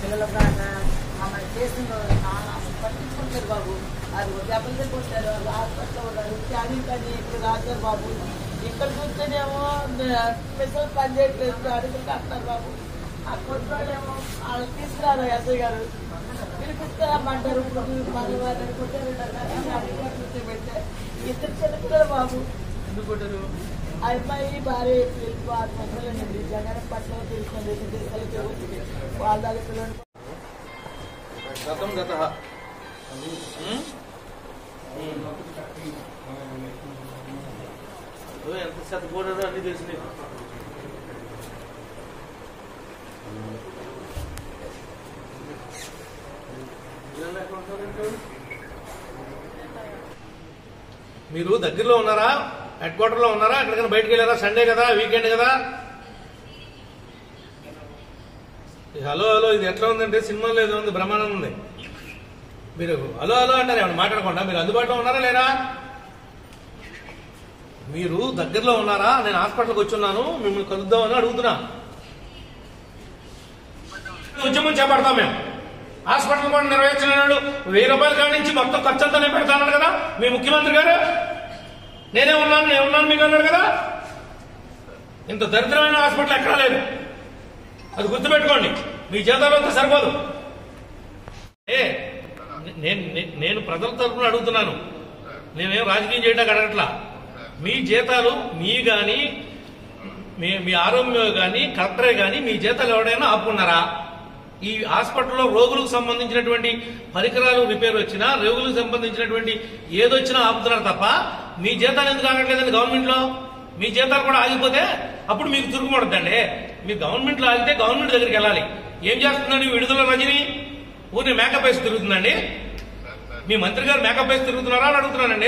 పిల్లల ప్రాణ మమ్మల్ని చేసిన పట్టించుకుంటారు బాబు అది దెబ్బలు కొట్టారు వాళ్ళు హాస్పిటల్లో ఉన్నారు కానీ కానీ ఇక్కడ రాశారు బాబు ఇక్కడ చూస్తేనేమో స్పెషల్ పని చేయట్లేదు అడుగులు కట్టారు బాబు ఆ కొట్టాడేమో వాళ్ళు తీసుకురారు ఎస్ఐ గారు పిలిపిస్తారమ్మంటారు ఇప్పుడు మంగళవారం కొట్టారు పెడితే ఇద్దరు చిన్నపిల్లలు బాబు ఎందుకు కొట్టారు ఆ అమ్మాయి భార్య పిలుపు ఆరు సంవత్సరాలండి జగన్ పట్ల తెలుసుకుంది తీసుకెళ్ళి వాళ్ళ దగ్గర పిల్లలు గతం గత ఎంత శాతం పోరాడో అన్ని తెలిసి నీకు వీళ్ళని ఎక్కడ ఉంటారంటే? మీరు దగ్గరలో ఉన్నారా హెడ్ క్వార్టర్ లో ఉన్నారా ఎక్కడికైనా బయటకు వెళ్ళారా సండే కదా వీకెండ్ కదా ఈ హలో హలో ఇది ఎట్లా ఉందంటే సినిమాలో ఏదో ఉంది బ్రహ్మాండం ఉంది మీరు హలో హలో అంటారు ఏమన్నా మాట్లాడకుండా మీరు అందుబాటులో ఉన్నారా లేరా మీరు దగ్గరలో ఉన్నారా నేను హాస్పిటల్కి వచ్చున్నాను మిమ్మల్ని కలుద్దామని అడుగుతున్నా ఉద్యమం చేపడతాం మేము హాస్పిటల్ కూడా నిర్వహించినాడు వెయ్యి రూపాయల కాడి నుంచి మొత్తం ఖర్చు అంతా నేను పెడతాను కదా మీ ముఖ్యమంత్రి గారు నేనే ఉన్నాను నేను ఉన్నాను మీకు అన్నాడు కదా ఇంత దరిద్రమైన హాస్పిటల్ ఎక్కడా లేదు అది గుర్తుపెట్టుకోండి మీ జీతాలు అంతా సరిపోదు ఏ నేను నేను- నేను ప్రజల తరఫున అడుగుతున్నాను నేనేం రాజకీయం చేయడానికి అడగట్లా మీ జీతాలు మీ గాని మీ మీ ఆరోగ్యం కానీ కలెక్టరే కానీ మీ జీతాలు ఎవరైనా ఆపుకున్నారా ఈ హాస్పిటల్లో రోగులకు సంబంధించినటువంటి పరికరాలు రిపేర్ వచ్చినా రోగులకు సంబంధించినటువంటి ఏదొచ్చినా ఆపుతున్నారు తప్ప మీ జీతాలు ఎందుకు ఆగట్లేదండి గవర్నమెంట్ లో మీ జీతాలు కూడా ఆగిపోతే అప్పుడు మీకు తిరుగుబడద్దండి మీ గవర్నమెంట్ లో ఆగితే గవర్నమెంట్ దగ్గరికి వెళ్ళాలి ఏం చేస్తుందండి ఈ విడుదల రజని ఊరిని మేకప్ వేసి తిరుగుతుందండి మీ మంత్రి గారు మేకప్ వేసి తిరుగుతున్నారా అని అడుగుతున్నానండి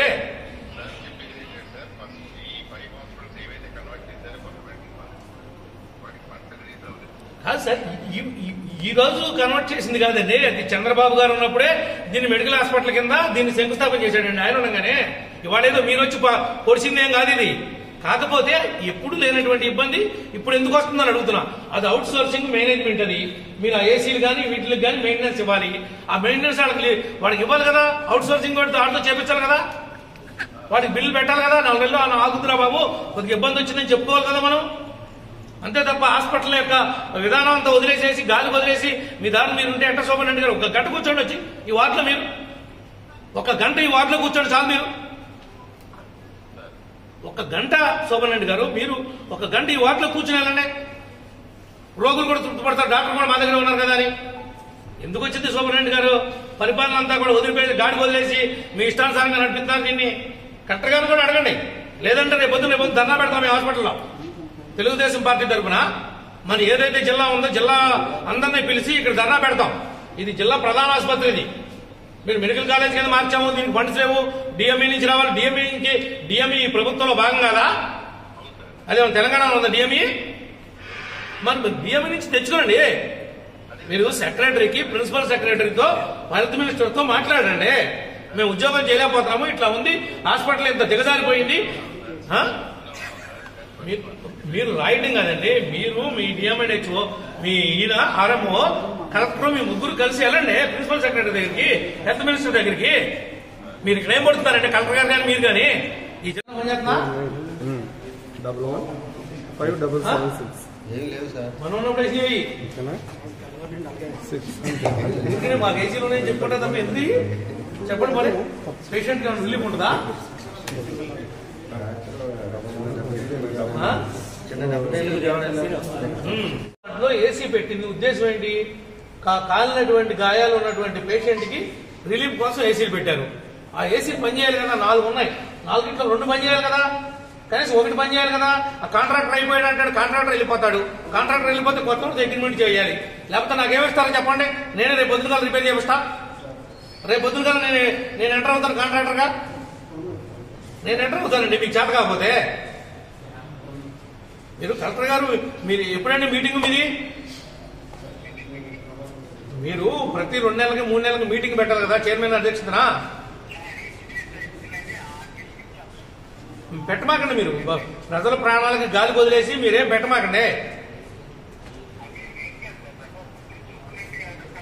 కాదు సార్ ఈ- ఈ- ఈ రోజు కన్వర్ట్ చేసింది కాదండి అది చంద్రబాబు గారు ఉన్నప్పుడే దీన్ని మెడికల్ హాస్పిటల్ కింద దీన్ని శంకుస్థాపన చేశాడండి ఆయన ఉండగానే ఇవాళ ఏదో మీరు వచ్చి ప- పొడిచింది ఏం కాదు ఇది కాకపోతే ఎప్పుడు లేనటువంటి ఇబ్బంది ఇప్పుడు ఎందుకు వస్తుందని అడుగుతున్నా అది అవుట్ సోర్సింగ్ మేనేజ్మెంట్ అది మీరు ఆ ఏసీలు కానీ వీటికి కానీ మెయింటెనెన్స్ ఇవ్వాలి ఆ మెయింటెనెన్స్ వాళ్ళకి వాడికి ఇవ్వాలి కదా అవుట్ సోర్సింగ్ వాడితో ఆడితో చేపించాలి కదా వాడికి బిల్లు పెట్టాలి కదా నాలుగు నెలలు ఆయన ఆగుతురా బాబు కొద్దిగా ఇబ్బంది వచ్చిందని చెప్పుకోవాలి కదా మనం అంతే తప్ప హాస్పిటల్ యొక్క విధానం అంతా వదిలేసేసి గాలి వదిలేసి మీ దారి మీరు ఉంటే ఎంట శోభన్ గారు ఒక గంట కూర్చోండి వచ్చి ఈ వార్డులో మీరు ఒక గంట ఈ వార్డులో కూర్చోండి చాలు మీరు ఒక గంట శోభన్ రెడ్డి గారు మీరు ఒక గంట ఈ వార్డులో కూర్చుని వెళ్ళండి రోగులు కూడా తృప్తి పడతారు డాక్టర్ కూడా మా దగ్గర ఉన్నారు కదా అని ఎందుకు వచ్చింది శోభన్ రెడ్డి గారు పరిపాలన అంతా కూడా వదిలిపోయి గాడికి వదిలేసి మీ ఇష్టానుసారంగా నడిపిస్తారు దీన్ని కలెక్టర్ గారు కూడా అడగండి లేదంటే రేపు పొద్దున్న రేపు పొద్దున్న ధర్నా పెడతాం ఈ హాస్పిటల్లో తెలుగుదేశం పార్టీ తరఫున మరి ఏదైతే జిల్లా ఉందో జిల్లా అందరినీ పిలిచి ఇక్కడ ధర్నా పెడతాం ఇది జిల్లా ప్రధాన ఆసుపత్రి ఇది మీరు మెడికల్ కాలేజ్ కింద మార్చాము దీనికి ఫండ్స్ లేవు డిఎంఈ నుంచి రావాలి డిఎంఈ నుంచి డిఎంఈ ప్రభుత్వంలో భాగం కాదా అదే మన తెలంగాణలో ఉందా డిఎంఈ మరి డిఎంఈ నుంచి తెచ్చుకోండి మీరు సెక్రటరీకి ప్రిన్సిపల్ సెక్రటరీతో హెల్త్ మినిస్టర్తో మాట్లాడండి మేము ఉద్యోగం చేయలేకపోతున్నాము ఇట్లా ఉంది హాస్పిటల్ ఇంత దిగజారిపోయింది ఆ? మీ- మీరు రాయటం కాదండి మీరు మీ డిఎంఎన్హెచ్ఓ మీ ఈయన ఆర్ఎంఓ కలెక్టర్ మీ ముగ్గురు కలిసి వెళ్ళండి ప్రిన్సిపల్ సెక్రటరీ దగ్గరికి హెల్త్ మినిస్టర్ దగ్గరికి మీరు ఇక్కడ ఏం పడుతున్నారండి కలెక్టర్ గారు కానీ మీరు కానీ ఈ జిల్లా పని చేస్తున్నా? Double one five double seven six ఏం లేవు సార్ మనం ఉన్నప్పుడు వేసినవి ఓకేనా సిక్స్ ఎందుకని మాకు ఏసీలు ఉన్నాయని చెప్పుకుంటా తప్ప ఎందుకు చెప్పండి మరి పేషెంట్ కి రిలీఫ్ ఉంటుందా ఆ? ఉమ్. దాంట్లో ఏసీ పెట్టింది ఉద్దేశం ఏంటి కా- కాలినటువంటి గాయాలు ఉన్నటువంటి పేషెంట్ కి రిలీఫ్ కోసం ఏసీలు పెట్టారు ఆ ఏసీ పని చేయాలి కదా నాలుగు ఉన్నాయి నాలుగింట్లో రెండు పని చేయాలి కదా కనీసం ఒకటి పని చేయాలి కదా ఆ కాంట్రాక్టర్ అయిపోయాడు అంటాడు కాంట్రాక్టర్ వెళ్ళిపోతాడు కాంట్రాక్టర్ వెళ్ళిపోతే కొత్త వాళ్ళతో అగ్రిమెంట్ చేయాలి లేకపోతే నాకు ఏమిస్తారో చెప్పండి నేనే రేపు పొద్దున రిపేర్ చేపిస్తా రేపు పొద్దున నేను నేను ఎంటర్ అవుతాను కాంట్రాక్టర్గా నేను ఎంటర్ అవుతానండి మీకు చేత కాకపోతే మీరు కలెక్టర్ గారు మీరు ఎప్పుడైనా మీటింగ్ మీది మీరు ప్రతి రెండు నెలలకి మూడు నెలలకి మీటింగ్ పెట్టాలి కదా చైర్మన్ అధ్యక్షతన పెట్టమాకండి మీరు ప్రజల ప్రాణాలకి గాలి వదిలేసి మీరేం పెట్టమాకండి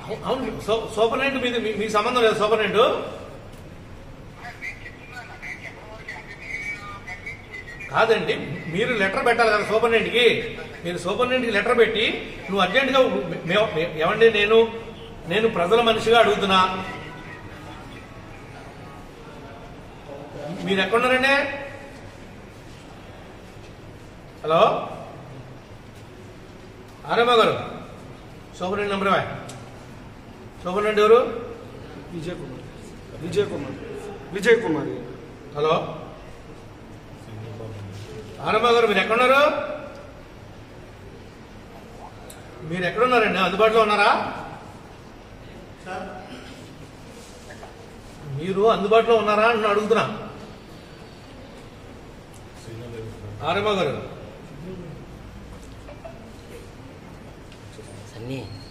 అవు- అవును సూ- సూపరింటెండెంట్ మీది మీ- మీకు సంబంధం లేదు సూపరింటెండెంట్ కాదండి మీరు లెటర్ పెట్టాలి కదా సూపరింటెండెంట్కి మీరు సూపరింటెండెంట్కి లెటర్ పెట్టి నువ్వు అర్జెంటుగా మే- మే- ఏమండి నేను నేను ప్రజల మనిషిగా అడుగుతున్నా మీరు ఎక్కడున్నారండి హలో ఆరమ్మ గారు సూపరింటెండెంట్ నెంబర్ ఇవ్వ. సూపరింటెండెంట్ ఎవరు విజయ్ కుమార్ విజయ్ కుమార్ విజయ్ కుమార్ హలో ఆరమ్మ గారు మీరు ఎక్కడున్నారు మీరు ఎక్కడున్నారండి అందుబాటులో ఉన్నారా మీరు అందుబాటులో ఉన్నారా అని అడుగుతున్నా ఆరమ్మ గారు సన్నీ